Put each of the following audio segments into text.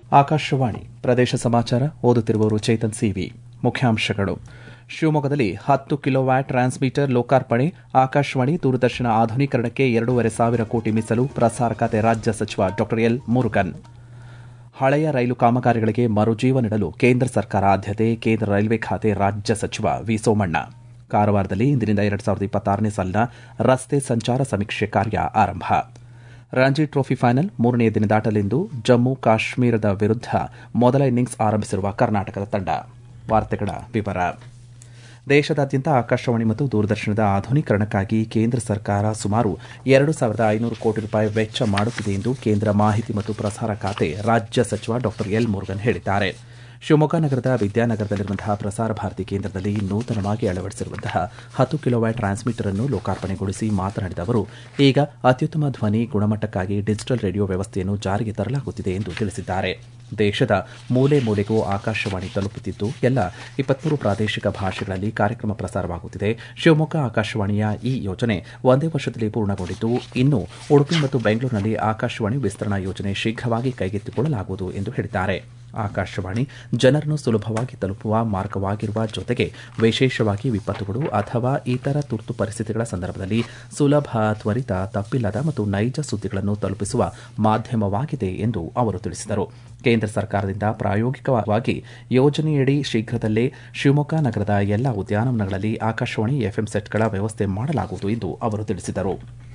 ಆಕಾಶವಾಣಿ ಪ್ರದೇಶ ಸಮಾಚಾರ ಓದುತ್ತಿರುವವರು ಚೇತನ್ ಸಿವಿ ಮುಖ್ಯಾಂಶಗಳು ಶಿವಮೊಗ್ಗದಲ್ಲಿ ಹತ್ತು ಕಿಲೋವ್ಯಾಟ್ ಟ್ರಾನ್ಸ್ಮಿಟರ್ ಲೋಕಾರ್ಪಣೆ ಆಕಾಶವಾಣಿ ದೂರದರ್ಶನ ಆಧುನೀಕರಣಕ್ಕೆ ಎರಡೂವರೆ ಸಾವಿರ ಕೋಟಿ ಮೀಸಲು ಪ್ರಸಾರ ಖಾತೆ ರಾಜ್ಯ ಸಚಿವ ಡಾ ಎಲ್ ಮುರುಗನ್ ಹಳೆಯ ರೈಲು ಕಾಮಗಾರಿಗಳಿಗೆ ಮರುಜೀವ ನೀಡಲು ಕೇಂದ್ರ ಸರ್ಕಾರ ಆದ್ಯತೆ ಕೇಂದ್ರ ರೈಲ್ವೆ ಖಾತೆ ರಾಜ್ಯ ಸಚಿವ ವಿ ಸೋಮಣ್ಣ ಕಾರವಾರದಲ್ಲಿ ಇಂದಿನಿಂದ ಎರಡು ಸಾವಿರದ ಇಪ್ಪತ್ತಾರನೇ ಸಾಲಿನ ರಸ್ತೆ ಸಂಚಾರ ಸಮೀಕ್ಷೆ ಕಾರ್ಯ ಆರಂಭ ರಂಜಿ ಟ್ರೋಫಿ ಫೈನಲ್ ಮೂರನೇ ದಿನದಾಟಲಿಂದು ಜಮ್ಮು ಕಾಶ್ಮೀರದ ವಿರುದ್ಧ ಮೊದಲ ಇನ್ನಿಂಗ್ಸ್ ಆರಂಭಿಸಿರುವ ಕರ್ನಾಟಕದ ತಂಡ ವಾರ್ತೆಗಳ ವಿವರ ದೇಶದಾದ್ಯಂತ ಆಕಾಶವಾಣಿ ಮತ್ತು ದೂರದರ್ಶನದ ಆಧುನೀಕರಣಕ್ಕಾಗಿ ಕೇಂದ್ರ ಸರ್ಕಾರ ಸುಮಾರು ಎರಡು ಸಾವಿರದ ಐನೂರು ಕೋಟಿ ರೂಪಾಯಿ ವೆಚ್ಚ ಮಾಡುತ್ತಿದೆ ಎಂದು ಕೇಂದ್ರ ಮಾಹಿತಿ ಮತ್ತು ಪ್ರಸಾರ ಖಾತೆ ರಾಜ್ಯ ಸಚಿವ ಡಾ ಎಲ್ ಮುರುಗನ್ ಹೇಳಿದ್ದಾರೆ ಶಿವಮೊಗ್ಗ ನಗರದ ವಿದ್ಯಾನಗರದಲ್ಲಿರುವಂತಹ ಪ್ರಸಾರ ಭಾರತಿ ಕೇಂದ್ರದಲ್ಲಿ ನೂತನವಾಗಿ ಅಳವಡಿಸಿರುವಂತಹ ಹತ್ತು ಕಿಲೋವ್ಯಾಟ್ ಟ್ರಾನ್ಸ್ಮಿಟರ್ ಅನ್ನು ಲೋಕಾರ್ಪಣೆಗೊಳಿಸಿ ಮಾತನಾಡಿದ ಅವರು ಈಗ ಅತ್ಯುತ್ತಮ ಧ್ವನಿ ಗುಣಮಟ್ಟಕ್ಕಾಗಿ ಡಿಜಿಟಲ್ ರೇಡಿಯೋ ವ್ಯವಸ್ಥೆಯನ್ನು ಜಾರಿಗೆ ತರಲಾಗುತ್ತಿದೆ ಎಂದು ತಿಳಿಸಿದ್ದಾರೆ ದೇಶದ ಮೂಲೆ ಮೂಲೆಗೂ ಆಕಾಶವಾಣಿ ತಲುಪುತ್ತಿದ್ದು ಎಲ್ಲ ಇಪ್ಪತ್ಮೂರು ಪ್ರಾದೇಶಿಕ ಭಾಷೆಗಳಲ್ಲಿ ಕಾರ್ಯಕ್ರಮ ಪ್ರಸಾರವಾಗುತ್ತಿದೆ ಶಿವಮೊಗ್ಗ ಆಕಾಶವಾಣಿಯ ಈ ಯೋಜನೆ ಒಂದೇ ವರ್ಷದಲ್ಲಿ ಪೂರ್ಣಗೊಂಡಿದ್ದು ಇನ್ನು ಉಡುಪಿ ಮತ್ತು ಬೆಂಗಳೂರಿನಲ್ಲಿ ಆಕಾಶವಾಣಿ ವಿಸ್ತರಣಾ ಯೋಜನೆ ಶೀಘ್ರವಾಗಿ ಕೈಗೆತ್ತಿಕೊಳ್ಳಲಾಗುವುದು ಎಂದು ಹೇಳಿದ್ದಾರೆ ಆಕಾಶವಾಣಿ ಜನರನ್ನು ಸುಲಭವಾಗಿ ತಲುಪುವ ಮಾರ್ಗವಾಗಿರುವ ಜೊತೆಗೆ ವಿಶೇಷವಾಗಿ ವಿಪತ್ತುಗಳು ಅಥವಾ ಇತರ ತುರ್ತು ಪರಿಸ್ಥಿತಿಗಳ ಸಂದರ್ಭದಲ್ಲಿ ಸುಲಭ ತ್ವರಿತ ತಪ್ಪಿಲ್ಲದ ಮತ್ತು ನೈಜ ಸುದ್ದಿಗಳನ್ನು ತಲುಪಿಸುವ ಮಾಧ್ಯಮವಾಗಿದೆ ಎಂದು ಅವರು ತಿಳಿಸಿದರು ಕೇಂದ್ರ ಸರ್ಕಾರದಿಂದ ಪ್ರಾಯೋಗಿಕವಾಗಿ ಯೋಜನೆಯಡಿ ಶೀಘ್ರದಲ್ಲೇ ಶಿವಮೊಗ್ಗ ನಗರದ ಎಲ್ಲ ಉದ್ಯಾನವನಗಳಲ್ಲಿ ಆಕಾಶವಾಣಿ ಎಫ್ಎಂ ಸೆಟ್ಗಳ ವ್ಯವಸ್ಥೆ ಮಾಡಲಾಗುವುದು ಎಂದು ಅವರು ತಿಳಿಸಿದರು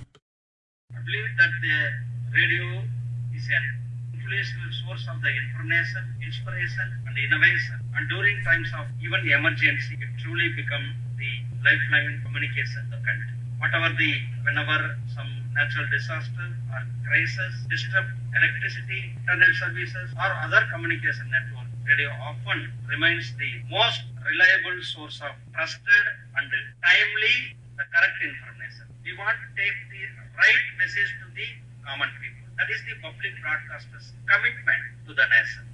influential source of the information, inspiration, and innovation. And during times of even emergency, it truly become the lifeline communication of the country. Whatever the, whenever some natural disaster or crisis disrupt electricity, internet services, or other communication network, radio often remains the most reliable source of trusted and timely, the correct information. We want to take the right message to the common people. That is the public broadcaster's commitment to the nation.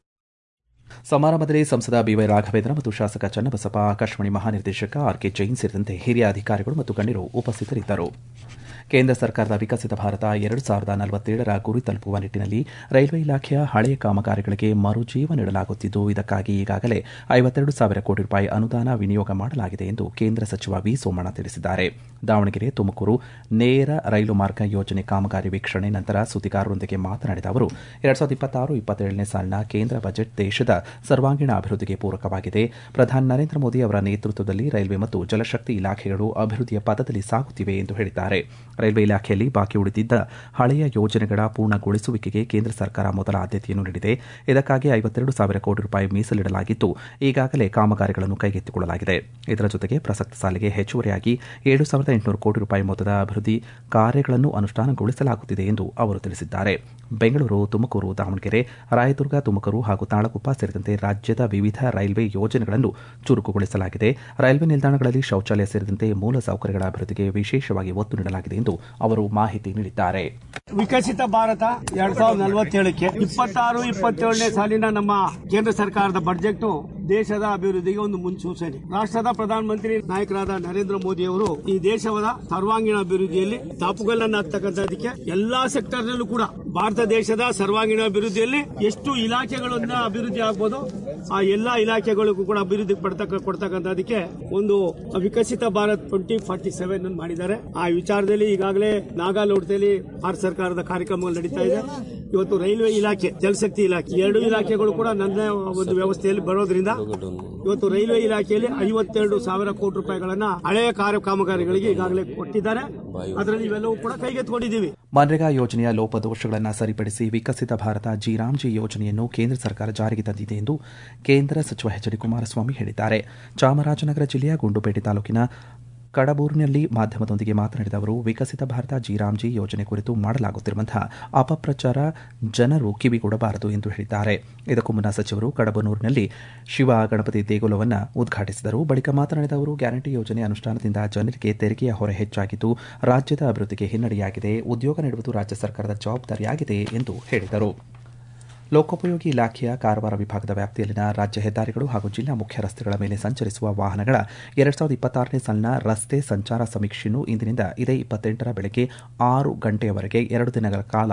ಸಮಾರಂಭದಲ್ಲಿ ಸಂಸದ B Y Raghavendra ಮತ್ತು ಶಾಸಕ ಚನ್ನಬಸಪ್ಪ ಆಕಾಶವಾಣಿ ಮಹಾನಿರ್ದೇಶಕ R K Jain ಸೇರಿದಂತೆ ಹಿರಿಯ ಅಧಿಕಾರಿಗಳು ಮತ್ತು ಗಣ್ಯರು ಉಪಸ್ಥಿತರಿದ್ದರು ಕೇಂದ್ರ ಸರ್ಕಾರದ ವಿಕಸಿತ ಭಾರತ ಎರಡು ಸಾವಿರದ ನಲವತ್ತೇಳರ ಗುರಿ ತಲುಪುವ ನಿಟ್ಟಿನಲ್ಲಿ ರೈಲ್ವೆ ಇಲಾಖೆಯ ಹಳೆಯ ಕಾಮಗಾರಿಗಳಿಗೆ ಮರುಜೀವ ನೀಡಲಾಗುತ್ತಿದ್ದು ಇದಕ್ಕಾಗಿ ಈಗಾಗಲೇ ಐವತ್ತೆರಡು ಸಾವಿರ ಕೋಟಿ ರೂಪಾಯಿ ಅನುದಾನ ವಿನಿಯೋಗ ಮಾಡಲಾಗಿದೆ ಎಂದು ಕೇಂದ್ರ ಸಚಿವ ವಿ ಸೋಮಣ್ಣ ತಿಳಿಸಿದ್ದಾರೆ ದಾವಣಗೆರೆ ತುಮಕೂರು ನೇರ ರೈಲು ಮಾರ್ಗ ಯೋಜನೆ ಕಾಮಗಾರಿ ವೀಕ್ಷಣೆ ನಂತರ ಸುದ್ದಿಗಾರರೊಂದಿಗೆ ಮಾತನಾಡಿದ ಅವರು ಎರಡ್ ಸಾವಿರದ ಇಪ್ಪತ್ತಾರು ಇಪ್ಪತ್ತೇಳನೇ ಸಾಲಿನ ಕೇಂದ್ರ ಬಜೆಟ್ ದೇಶದ ಸರ್ವಾಂಗೀಣ ಅಭಿವೃದ್ಧಿಗೆ ಪೂರಕವಾಗಿದೆ ಪ್ರಧಾನಿ ನರೇಂದ್ರ ಮೋದಿ ಅವರ ನೇತೃತ್ವದಲ್ಲಿ ರೈಲ್ವೆ ಮತ್ತು ಜಲಶಕ್ತಿ ಇಲಾಖೆಗಳು ಅಭಿವೃದ್ಧಿಯ ಪಥದಲ್ಲಿ ಸಾಗುತ್ತಿವೆ ಎಂದು ಹೇಳಿದ್ದಾರೆ ರೈಲ್ವೆ ಇಲಾಖೆಯಲ್ಲಿ ಬಾಕಿ ಉಳಿದಿದ್ದ ಹಳೆಯ ಯೋಜನೆಗಳ ಪೂರ್ಣಗೊಳಿಸುವಿಕೆಗೆ ಕೇಂದ್ರ ಸರ್ಕಾರ ಮೊದಲ ಆದ್ಯತೆಯನ್ನು ನೀಡಿದೆ ಇದಕ್ಕಾಗಿ ಐವತ್ತೆರಡು ಸಾವಿರ ಕೋಟಿ ರೂಪಾಯಿ ಮೀಸಲಿಡಲಾಗಿದ್ದು ಈಗಾಗಲೇ ಕಾಮಗಾರಿಗಳನ್ನು ಕೈಗೆತ್ತಿಕೊಳ್ಳಲಾಗಿದೆ ಇದರ ಜೊತೆಗೆ ಪ್ರಸಕ್ತ ಸಾಲಿಗೆ ಹೆಚ್ಚುವರಿಯಾಗಿ ಏಳು ಸಾವಿರದ ಎಂಟುನೂರು ಕೋಟಿ ರೂಪಾಯಿ ಮೊತ್ತದ ಅಭಿವೃದ್ಧಿ ಕಾರ್ಯಗಳನ್ನು ಅನುಷ್ಠಾನಗೊಳಿಸಲಾಗುತ್ತಿದೆ ಎಂದು ಅವರು ತಿಳಿಸಿದ್ದಾರೆ ಬೆಂಗಳೂರು ತುಮಕೂರು ದಾವಣಗೆರೆ ರಾಯದುರ್ಗ ತುಮಕೂರು ಹಾಗೂ ತಾಳಗುಪ್ಪ ಸೇರಿದಂತೆ ರಾಜ್ಯದ ವಿವಿಧ ರೈಲ್ವೆ ಯೋಜನೆಗಳನ್ನು ಚುರುಕುಗೊಳಿಸಲಾಗಿದೆ ರೈಲ್ವೆ ನಿಲ್ದಾಣಗಳಲ್ಲಿ ಶೌಚಾಲಯ ಸೇರಿದಂತೆ ಮೂಲ ಸೌಕರ್ಯಗಳ ಅಭಿವೃದ್ಧಿಗೆ ವಿಶೇಷವಾಗಿ ಒತ್ತು ನೀಡಲಾಗಿದೆ ಎಂದು ಅವರು ಮಾಹಿತಿ ನೀಡಿದ್ದಾರೆ ವಿಕಸಿತ ಭಾರತ ಎರಡ್ ಸಾವಿರದ ನಲವತ್ತೇಳಕ್ಕೆ ಇಪ್ಪತ್ತಾರು ಇಪ್ಪತ್ತೇಳನೇ ಸಾಲಿನ ನಮ್ಮ ಕೇಂದ್ರ ಸರ್ಕಾರದ ಬಜೆಟ್ ದೇಶದ ಅಭಿವೃದ್ಧಿಗೆ ಒಂದು ಮುನ್ಸೂಚನೆ ರಾಷ್ಟ್ರದ ಪ್ರಧಾನಮಂತ್ರಿ ನಾಯಕರಾದ ನರೇಂದ್ರ ಮೋದಿ ಅವರು ಈ ದೇಶದ ಸರ್ವಾಂಗೀಣ ಅಭಿವೃದ್ಧಿಯಲ್ಲಿ ದಾಪುಗಲ್ಲನ್ನಾಗ್ತಕ್ಕಂಥದಕ್ಕೆ ಎಲ್ಲಾ ಸೆಕ್ಟರ್ ನಲ್ಲೂ ಕೂಡ ಭಾರತ ದೇಶದ ಸರ್ವಾಂಗೀಣ ಅಭಿವೃದ್ಧಿಯಲ್ಲಿ ಎಷ್ಟು ಇಲಾಖೆಗಳನ್ನ ಅಭಿವೃದ್ಧಿ ಆಗ್ಬೋದು ಆ ಎಲ್ಲಾ ಇಲಾಖೆಗಳಿಗೂ ಕೂಡ ಅಭಿವೃದ್ಧಿ ಪಡ್ತಕ್ಕ ಕೊಡ್ತಕ್ಕಂಥದಕ್ಕೆ ಒಂದು ವಿಕಸಿತ ಭಾರತ್ ಟ್ವೆಂಟಿ ಫಾರ್ಟಿ ಸೆವೆನ್ ಅನ್ನು ಮಾಡಿದ್ದಾರೆ ಆ ವಿಚಾರದಲ್ಲಿ ಈಗಾಗಲೇ ನಾಗಾಲೋಟದಲ್ಲಿ ಭಾರತ ಸರ್ಕಾರದ ಕಾರ್ಯಕ್ರಮಗಳು ನಡೀತಾ ಇದೆ ಇವತ್ತು ರೈಲ್ವೆ ಇಲಾಖೆ ಜಲಶಕ್ತಿ ಇಲಾಖೆ ಎರಡು ಇಲಾಖೆಗಳು ಕೂಡ ನನ್ನ ಒಂದು ವ್ಯವಸ್ಥೆಯಲ್ಲಿ ಬರೋದ್ರಿಂದ ಇವತ್ತು ರೈಲ್ವೆ ಇಲಾಖೆಯಲ್ಲಿ ಐವತ್ತೆರಡು ಸಾವಿರ ಕೋಟಿ ರೂಪಾಯಿಗಳನ್ನ ಹಳೆಯ ಕಾರ್ಯ ಕಾಮಗಾರಿಗಳಿಗೆ ಈಗಾಗಲೇ ಕೊಟ್ಟಿದ್ದಾರೆ ಅದರಲ್ಲಿ ಇವೆಲ್ಲವೂ ಕೂಡ ಕೈಗೆತ್ತಿಕೊಂಡಿದ್ದೀವಿ ಮನ್ರೇಗಾ ಯೋಜನೆಯ ಲೋಪದೋಷಗಳನ್ನು ಸರಿಪಡಿಸಿ ವಿಕಸಿತ ಭಾರತ ಜಿರಾಮ್ಜಿ ಯೋಜನೆಯನ್ನು ಕೇಂದ್ರ ಸರ್ಕಾರ ಜಾರಿಗೆ ತಂದಿದೆ ಎಂದು ಕೇಂದ್ರ ಸಚಿವ ಎಚ್ ಡಿ ಕುಮಾರಸ್ವಾಮಿ ಹೇಳಿದ್ದಾರೆ ಚಾಮರಾಜನಗರ ಜಿಲ್ಲೆಯ ಗುಂಡುಪೇಟೆ ತಾಲೂಕಿನ ಕಡಬೂರಿನಲ್ಲಿ ಮಾಧ್ಯಮದೊಂದಿಗೆ ಮಾತನಾಡಿದ ಅವರು ವಿಕಸಿತ ಭಾರತ ಜಿರಾಮ್ಜಿ ಯೋಜನೆ ಕುರಿತು ಮಾಡಲಾಗುತ್ತಿರುವಂತಹ ಅಪಪ್ರಚಾರ ಜನರು ಕಿವಿಗೊಡಬಾರದು ಎಂದು ಹೇಳಿದ್ದಾರೆ ಇದಕ್ಕೂ ಮುನ್ನ ಸಚಿವರು ಕಡಬನೂರಿನಲ್ಲಿ ಶಿವ ಗಣಪತಿ ದೇಗುಲವನ್ನು ಉದ್ಘಾಟಿಸಿದರು ಬಳಿಕ ಮಾತನಾಡಿದ ಅವರು ಗ್ಯಾರಂಟಿ ಯೋಜನೆ ಅನುಷ್ಠಾನದಿಂದ ಜನರಿಗೆ ತೆರಿಗೆಯ ಹೊರೆ ಹೆಚ್ಚಾಗಿದ್ದು ರಾಜ್ಯದ ಅಭಿವೃದ್ಧಿಗೆ ಹಿನ್ನಡೆಯಾಗಿದೆ ಉದ್ಯೋಗ ನೀಡುವುದು ರಾಜ್ಯ ಸರ್ಕಾರದ ಜವಾಬ್ದಾರಿಯಾಗಿದೆ ಎಂದು ಹೇಳಿದರು ಲೋಕೋಪಯೋಗಿ ಇಲಾಖೆಯ ಕಾರವಾರ ವಿಭಾಗದ ವ್ಯಾಪ್ತಿಯಲ್ಲಿನ ರಾಜ್ಯ ಹೆದ್ದಾರಿಗಳು ಹಾಗೂ ಜಿಲ್ಲಾ ಮುಖ್ಯ ರಸ್ತೆಗಳ ಮೇಲೆ ಸಂಚರಿಸುವ ವಾಹನಗಳ ಎರಡ್ ಸಾವಿರದ ಇಪ್ಪತ್ತಾರನೇ ಸಾಲಿನ ರಸ್ತೆ ಸಂಚಾರ ಸಮೀಕ್ಷೆಯನ್ನು ಇಂದಿನಿಂದ ಇದೇ ಇಪ್ಪತ್ತೆಂಟರ ಬೆಳಗ್ಗೆ ಆರು ಗಂಟೆಯವರೆಗೆ ಎರಡು ದಿನಗಳ ಕಾಲ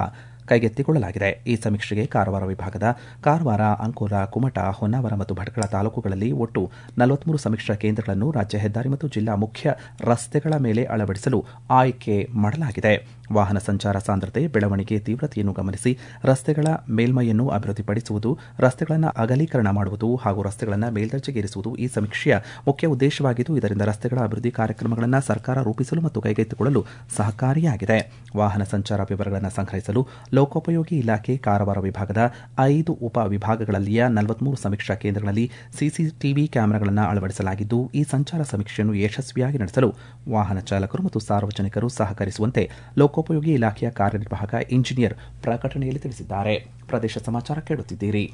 ಕೈಗೆತ್ತಿಕೊಳ್ಳಲಾಗಿದೆ ಈ ಸಮೀಕ್ಷೆಗೆ ಕಾರವಾರ ವಿಭಾಗದ ಕಾರವಾರ ಅಂಕೋಲ ಕುಮಟ ಹೊನ್ನಾವರ ಮತ್ತು ಭಟ್ಕಳ ತಾಲೂಕುಗಳಲ್ಲಿ ಒಟ್ಟು ನಲವತ್ಮೂರು ಸಮೀಕ್ಷಾ ಕೇಂದ್ರಗಳನ್ನು ರಾಜ್ಯ ಹೆದ್ದಾರಿ ಮತ್ತು ಜಿಲ್ಲಾ ಮುಖ್ಯ ರಸ್ತೆಗಳ ಮೇಲೆ ಅಳವಡಿಸಲು ಆಯ್ಕೆ ಮಾಡಲಾಗಿದೆ ವಾಹನ ಸಂಚಾರ ಸಾಂದ್ರತೆ ಬೆಳವಣಿಗೆ ತೀವ್ರತೆಯನ್ನು ಗಮನಿಸಿ ರಸ್ತೆಗಳ ಮೇಲ್ಮೈಯನ್ನು ಅಭಿವೃದ್ಧಿಪಡಿಸುವುದು ರಸ್ತೆಗಳನ್ನು ಅಗಲೀಕರಣ ಮಾಡುವುದು ಹಾಗೂ ರಸ್ತೆಗಳನ್ನು ಮೇಲ್ದರ್ಜೆಗೇರಿಸುವುದು ಈ ಸಮೀಕ್ಷೆಯ ಮುಖ್ಯ ಉದ್ದೇಶವಾಗಿದ್ದು ಇದರಿಂದ ರಸ್ತೆಗಳ ಅಭಿವೃದ್ಧಿ ಕಾರ್ಯಕ್ರಮಗಳನ್ನು ಸರ್ಕಾರ ರೂಪಿಸಲು ಮತ್ತು ಕೈಗೆತ್ತಿಕೊಳ್ಳಲು ಸಹಕಾರಿಯಾಗಿದೆ ವಾಹನ ಸಂಚಾರ ವಿವರಗಳನ್ನು ಸಂಗ್ರಹಿಸಲು ಲೋಕೋಪಯೋಗಿ ಇಲಾಖೆ ಕಾರವಾರ ವಿಭಾಗದ ಐದು ಉಪ ವಿಭಾಗಗಳಲ್ಲಿಯ ನಲವತ್ಮೂರು ಸಮೀಕ್ಷಾ ಕೇಂದ್ರಗಳಲ್ಲಿ ಸಿಸಿಟಿವಿ ಕ್ಯಾಮೆರಾಗಳನ್ನು ಅಳವಡಿಸಲಾಗಿದ್ದು ಈ ಸಂಚಾರ ಸಮೀಕ್ಷೆಯನ್ನು ಯಶಸ್ವಿಯಾಗಿ ನಡೆಸಲು ವಾಹನ ಚಾಲಕರು ಮತ್ತು ಸಾರ್ವಜನಿಕರು ಸಹಕರಿಸುವಂತೆ ಲೋಕೋಪಯೋಗಿ ಇಲಾಖೆಯ ಕಾರ್ಯನಿರ್ವಾಹಕ ಇಂಜಿನಿಯರ್ ಪ್ರಕಟಣೆಯಲ್ಲಿ ತಿಳಿಸಿದ್ದಾರೆ ಪ್ರದೇಶ ಸಮಾಚಾರ ಕೇಳುತ್ತಿದ್ದೀರಿ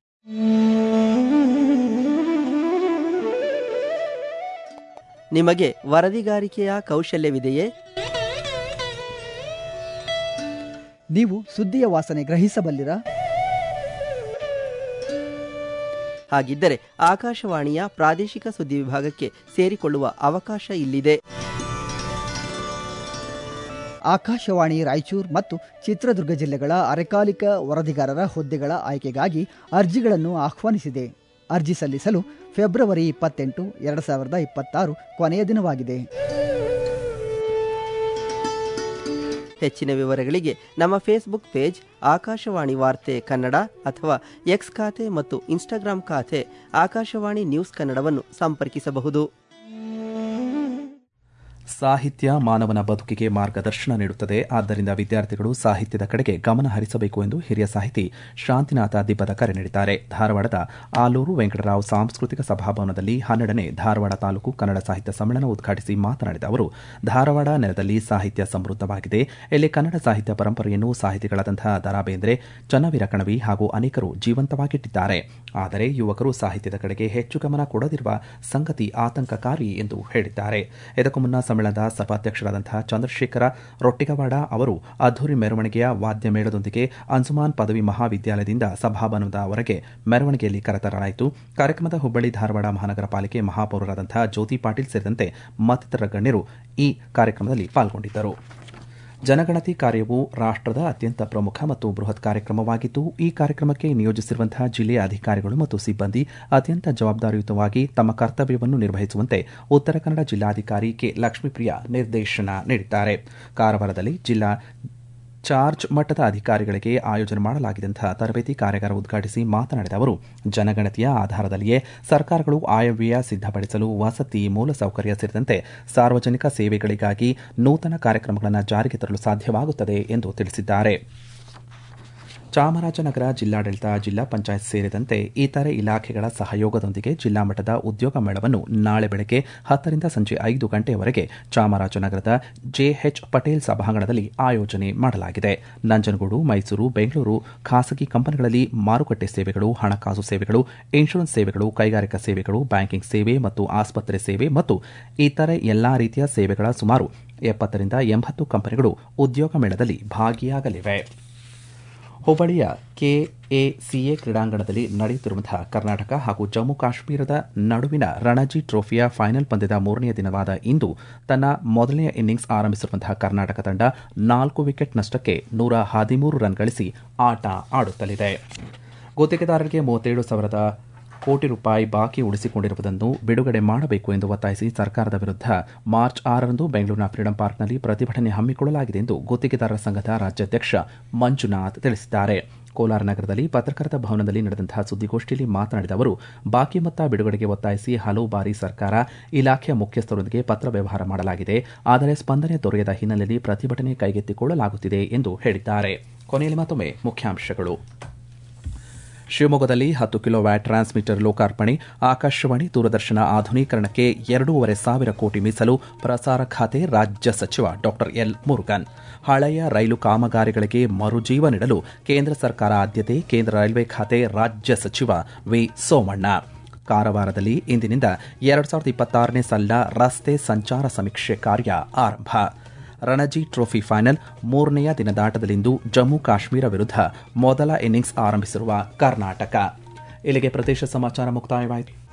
ನಿಮಗೆ ವರದಿಗಾರಿಕೆಯ ಕೌಶಲ್ಯವಿದೆಯೇ ನೀವು ಸುದ್ದಿಯ ವಾಸನೆ ಗ್ರಹಿಸಬಲ್ಲಿರಾ ಹಾಗಿದ್ದರೆ ಆಕಾಶವಾಣಿಯ ಪ್ರಾದೇಶಿಕ ಸುದ್ದಿ ವಿಭಾಗಕ್ಕೆ ಸೇರಿಕೊಳ್ಳುವ ಅವಕಾಶ ಇಲ್ಲಿದೆ ಆಕಾಶವಾಣಿ ರಾಯಚೂರು ಮತ್ತು ಚಿತ್ರದುರ್ಗ ಜಿಲ್ಲೆಗಳ ಅರೆಕಾಲಿಕ ವರದಿಗಾರರ ಹುದ್ದೆಗಳ ಆಯ್ಕೆಗಾಗಿ ಅರ್ಜಿಗಳನ್ನು ಆಹ್ವಾನಿಸಿದೆ ಅರ್ಜಿ ಸಲ್ಲಿಸಲು ಫೆಬ್ರವರಿ ಇಪ್ಪತ್ತೆಂಟು ಎರಡು ಸಾವಿರದ ಇಪ್ಪತ್ತಾರು ಕೊನೆಯ ದಿನವಾಗಿದೆ ಹೆಚ್ಚಿನ ವಿವರಗಳಿಗೆ ನಮ್ಮ ಫೇಸ್ಬುಕ್ ಪೇಜ್ ಆಕಾಶವಾಣಿ ವಾರ್ತೆ ಕನ್ನಡ ಅಥವಾ ಎಕ್ಸ್ ಖಾತೆ ಮತ್ತು ಇನ್ಸ್ಟಾಗ್ರಾಂ ಖಾತೆ ಆಕಾಶವಾಣಿ ನ್ಯೂಸ್ ಕನ್ನಡವನ್ನು ಸಂಪರ್ಕಿಸಬಹುದು ಸಾಹಿತ್ಯ ಮಾನವನ ಬದುಕಿಗೆ ಮಾರ್ಗದರ್ಶನ ನೀಡುತ್ತದೆ ಆದ್ದರಿಂದ ವಿದ್ಯಾರ್ಥಿಗಳು ಸಾಹಿತ್ಯದ ಕಡೆಗೆ ಗಮನ ಹರಿಸಬೇಕು ಎಂದು ಹಿರಿಯ ಸಾಹಿತಿ ಶಾಂತಿನಾಥ ದಿಬ್ಬದ ಕರೆ ನೀಡಿದ್ದಾರೆ ಧಾರವಾಡದ ಆಲೂರು ವೆಂಕಟರಾವ್ ಸಾಂಸ್ಕೃತಿಕ ಸಭಾಭವನದಲ್ಲಿ ಹನ್ನೆರಡನೇ ಧಾರವಾಡ ತಾಲೂಕು ಕನ್ನಡ ಸಾಹಿತ್ಯ ಸಮ್ಮೇಳನ ಉದ್ಘಾಟಿಸಿ ಮಾತನಾಡಿದ ಅವರು ಧಾರವಾಡ ನೆಲದಲ್ಲಿ ಸಾಹಿತ್ಯ ಸಮೃದ್ಧವಾಗಿದೆ ಇಲ್ಲಿ ಕನ್ನಡ ಸಾಹಿತ್ಯ ಪರಂಪರೆಯನ್ನು ಸಾಹಿತಿಗಳಾದಂತಹ ದರಾ ಬೇಂದ್ರೆ ಚನ್ನವೀರ ಕಣವಿ ಹಾಗೂ ಅನೇಕರು ಜೀವಂತವಾಗಿಟ್ಟಿದ್ದಾರೆ ಆದರೆ ಯುವಕರು ಸಾಹಿತ್ಯದ ಕಡೆಗೆ ಹೆಚ್ಚು ಗಮನ ಕೊಡದಿರುವ ಸಂಗತಿ ಆತಂಕಕಾರಿ ಎಂದು ಹೇಳಿದ್ದಾರೆ ಇದಕ್ಕೂ ಮುನ್ನ ಸಮ್ಮೇಳನದ ಸಭಾಧ್ಯಕ್ಷರಾದಂತಹ ಚಂದ್ರಶೇಖರ ರೊಟ್ಟಿಗವಾಡ ಅವರು ಅದ್ದೂರಿ ಮೆರವಣಿಗೆಯ ವಾದ್ಯ ಮೇಳದೊಂದಿಗೆ ಅನ್ಸುಮಾನ್ ಪದವಿ ಮಹಾವಿದ್ಯಾಲಯದಿಂದ ಸಭಾಭವನದವರೆಗೆ ಮೆರವಣಿಗೆಯಲ್ಲಿ ಕರೆತರಲಾಯಿತು ಕಾರ್ಯಕ್ರಮದ ಹುಬ್ಬಳ್ಳಿ ಧಾರವಾಡ ಮಹಾನಗರ ಪಾಲಿಕೆ ಮಹಾಪೌರರಾದಂತಹ ಜ್ಯೋತಿ ಪಾಟೀಲ್ ಸೇರಿದಂತೆ ಮತ್ತಿತರ ಗಣ್ಯರು ಈ ಕಾರ್ಯಕ್ರಮದಲ್ಲಿ ಪಾಲ್ಗೊಂಡಿದ್ದರು ಜನಗಣತಿ ಕಾರ್ಯವು ರಾಷ್ಟ್ರದ ಅತ್ಯಂತ ಪ್ರಮುಖ ಮತ್ತು ಬೃಹತ್ ಕಾರ್ಯಕ್ರಮವಾಗಿದ್ದು ಈ ಕಾರ್ಯಕ್ರಮಕ್ಕೆ ನಿಯೋಜಿಸಿರುವಂತಹ ಜಿಲ್ಲೆಯ ಅಧಿಕಾರಿಗಳು ಮತ್ತು ಸಿಬ್ಬಂದಿ ಅತ್ಯಂತ ಜವಾಬ್ದಾರಿಯುತವಾಗಿ ತಮ್ಮ ಕರ್ತವ್ಯವನ್ನು ನಿರ್ವಹಿಸುವಂತೆ ಉತ್ತರ ಕನ್ನಡ ಜಿಲ್ಲಾಧಿಕಾರಿ ಕೆ ಲಕ್ಷ್ಮೀಪ್ರಿಯ ನಿರ್ದೇಶನ ನೀಡಿದ್ದಾರೆ ಕಾರವಾರದಲ್ಲಿ ಜಿಲ್ಲಾ ಚಾರ್ಜ್ ಮಟ್ಟದ ಅಧಿಕಾರಿಗಳಿಗೆ ಆಯೋಜನೆ ಮಾಡಲಾಗಿದ್ದಂತಹ ತರಬೇತಿ ಕಾರ್ಯಾಗಾರ ಉದ್ಘಾಟಿಸಿ ಮಾತನಾಡಿದ ಅವರು ಜನಗಣತಿಯ ಆಧಾರದಲ್ಲಿಯೇ ಸರ್ಕಾರಗಳು ಆಯವ್ಯಯ ಸಿದ್ಧಪಡಿಸಲು ವಸತಿ ಮೂಲಸೌಕರ್ಯ ಸೇರಿದಂತೆ ಸಾರ್ವಜನಿಕ ಸೇವೆಗಳಿಗಾಗಿ ನೂತನ ಕಾರ್ಯಕ್ರಮಗಳನ್ನು ಜಾರಿಗೆ ತರಲು ಸಾಧ್ಯವಾಗುತ್ತದೆ ಎಂದು ತಿಳಿಸಿದ್ದಾರೆ ಚಾಮರಾಜನಗರ ಜಿಲ್ಲಾಡಳಿತ ಜಿಲ್ಲಾ ಪಂಚಾಯತ್ ಸೇರಿದಂತೆ ಇತರೆ ಇಲಾಖೆಗಳ ಸಹಯೋಗದೊಂದಿಗೆ ಜಿಲ್ಲಾ ಮಟ್ಟದ ಉದ್ಯೋಗ ಮೇಳವನ್ನು ನಾಳೆ ಬೆಳಗ್ಗೆ ಹತ್ತರಿಂದ ಸಂಜೆ ಐದು ಗಂಟೆಯವರೆಗೆ ಚಾಮರಾಜನಗರದ ಜೆಎಚ್ ಪಟೇಲ್ ಸಭಾಂಗಣದಲ್ಲಿ ಆಯೋಜನೆ ಮಾಡಲಾಗಿದೆ ನಂಜನಗೂಡು ಮೈಸೂರು ಬೆಂಗಳೂರು ಖಾಸಗಿ ಕಂಪನಿಗಳಲ್ಲಿ ಮಾರುಕಟ್ಟೆ ಸೇವೆಗಳು ಹಣಕಾಸು ಸೇವೆಗಳು ಇನ್ಶೂರೆನ್ಸ್ ಸೇವೆಗಳು ಕೈಗಾರಿಕಾ ಸೇವೆಗಳು ಬ್ಯಾಂಕಿಂಗ್ ಸೇವೆ ಮತ್ತು ಆಸ್ಪತ್ರೆ ಸೇವೆ ಮತ್ತು ಇತರೆ ಎಲ್ಲಾ ರೀತಿಯ ಸೇವೆಗಳ ಸುಮಾರು ಎಪ್ಪತ್ತರಿಂದ ಎಂಬತ್ತು ಕಂಪನಿಗಳು ಉದ್ಯೋಗ ಮೇಳದಲ್ಲಿ ಭಾಗಿಯಾಗಲಿವೆ ಹುಬ್ಬಳ್ಳಿಯ ಕೆಎಸಿಎ ಕ್ರೀಡಾಂಗಣದಲ್ಲಿ ನಡೆಯುತ್ತಿರುವಂತಹ ಕರ್ನಾಟಕ ಹಾಗೂ ಜಮ್ಮು ಕಾಶ್ಮೀರದ ನಡುವಿನ ರಣಜಿ ಟ್ರೋಫಿಯ ಫೈನಲ್ ಪಂದ್ಯದ ಮೂರನೆಯ ದಿನವಾದ ಇಂದು ತನ್ನ ಮೊದಲನೆಯ ಇನ್ನಿಂಗ್ಸ್ ಆರಂಭಿಸಿರುವಂತಹ ಕರ್ನಾಟಕ ತಂಡ ನಾಲ್ಕು ವಿಕೆಟ್ ನಷ್ಟಕ್ಕೆ ನೂರ ಹದಿಮೂರು ರನ್ ಗಳಿಸಿ ಆಟ ಆಡುತ್ತಲಿದೆ ಗುತ್ತಿಗೆದಾರರಿಗೆ ಮೂವತ್ತೇಳು ಸಾವಿರದ ಕೋಟಿ ರೂಪಾಯಿ ಬಾಕಿ ಉಳಿಸಿಕೊಂಡಿರುವುದನ್ನು ಬಿಡುಗಡೆ ಮಾಡಬೇಕು ಎಂದು ಒತ್ತಾಯಿಸಿ ಸರ್ಕಾರದ ವಿರುದ್ಧ ಮಾರ್ಚ್ ಆರರಂದು ಬೆಂಗಳೂರಿನ ಫ್ರೀಡಂ ಪಾರ್ಕ್ನಲ್ಲಿ ಪ್ರತಿಭಟನೆ ಹಮ್ಮಿಕೊಳ್ಳಲಾಗಿದೆ ಎಂದು ಗುತ್ತಿಗೆದಾರರ ಸಂಘದ ರಾಜ್ಯಾಧ್ಯಕ್ಷ ಮಂಜುನಾಥ್ ತಿಳಿಸಿದ್ದಾರೆ ಕೋಲಾರ ನಗರದಲ್ಲಿ ಪತ್ರಕರ್ತ ಭವನದಲ್ಲಿ ನಡೆದಂತಹ ಸುದ್ದಿಗೋಷ್ಠಿಯಲ್ಲಿ ಮಾತನಾಡಿದ ಅವರು ಬಾಕಿ ಮೊತ್ತ ಬಿಡುಗಡೆಗೆ ಒತ್ತಾಯಿಸಿ ಹಲವು ಬಾರಿ ಸರ್ಕಾರ ಇಲಾಖೆಯ ಮುಖ್ಯಸ್ಥರೊಂದಿಗೆ ಪತ್ರ ವ್ಯವಹಾರ ಮಾಡಲಾಗಿದೆ ಆದರೆ ಸ್ಪಂದನೆ ದೊರೆಯದ ಹಿನ್ನೆಲೆಯಲ್ಲಿ ಪ್ರತಿಭಟನೆ ಕೈಗೆತ್ತಿಕೊಳ್ಳಲಾಗುತ್ತಿದೆ ಎಂದು ಹೇಳಿದ್ದಾರೆ ಕೊನೆಯಲ್ಲಿ ಮತ್ತೊಮ್ಮೆ ಮುಖ್ಯಾಂಶಗಳು ಶಿವಮೊಗ್ಗದಲ್ಲಿ ಹತ್ತು ಕಿಲೋ ವ್ಯಾಟ್ ಟ್ರಾನ್ಸ್ಮಿಟರ್ ಲೋಕಾರ್ಪಣೆ ಆಕಾಶವಾಣಿ ದೂರದರ್ಶನ ಆಧುನೀಕರಣಕ್ಕೆ ಎರಡೂವರೆ ಸಾವಿರ ಕೋಟಿ ಮೀಸಲು ಪ್ರಸಾರ ಖಾತೆ ರಾಜ್ಯ ಸಚಿವ ಡಾ ಎಲ್ ಮುರುಗನ್ ಹಳೆಯ ರೈಲು ಕಾಮಗಾರಿಗಳಿಗೆ ಮರುಜೀವ ನೀಡಲು ಕೇಂದ್ರ ಸರ್ಕಾರ ಆದ್ಯತೆ ಕೇಂದ್ರ ರೈಲ್ವೆ ಖಾತೆ ರಾಜ್ಯ ಸಚಿವ ವಿ ಸೋಮಣ್ಣ ಕಾರವಾರದಲ್ಲಿ ಇಂದಿನಿಂದ ಎರಡು ಸಾವಿರದ ಇಪ್ಪತ್ತಾರನೇ ಸಾಲಿನ ರಸ್ತೆ ಸಂಚಾರ ಸಮೀಕ್ಷೆ ಕಾರ್ಯ ಆರಂಭ ರಣಜಿ ಟ್ರೋಫಿ ಫೈನಲ್ ಮೂರನೆಯ ದಿನದಾಟದಲ್ಲಿಂದು ಜಮ್ಮು ಕಾಶ್ಮೀರ ವಿರುದ್ಧ ಮೊದಲ ಇನ್ನಿಂಗ್ಸ್ ಆರಂಭಿಸಿರುವ ಕರ್ನಾಟಕ ಇಲ್ಲಿಗೆ ಪ್ರದೇಶ ಸಮಾಚಾರ ಮುಕ್ತಾಯವಾಯಿತು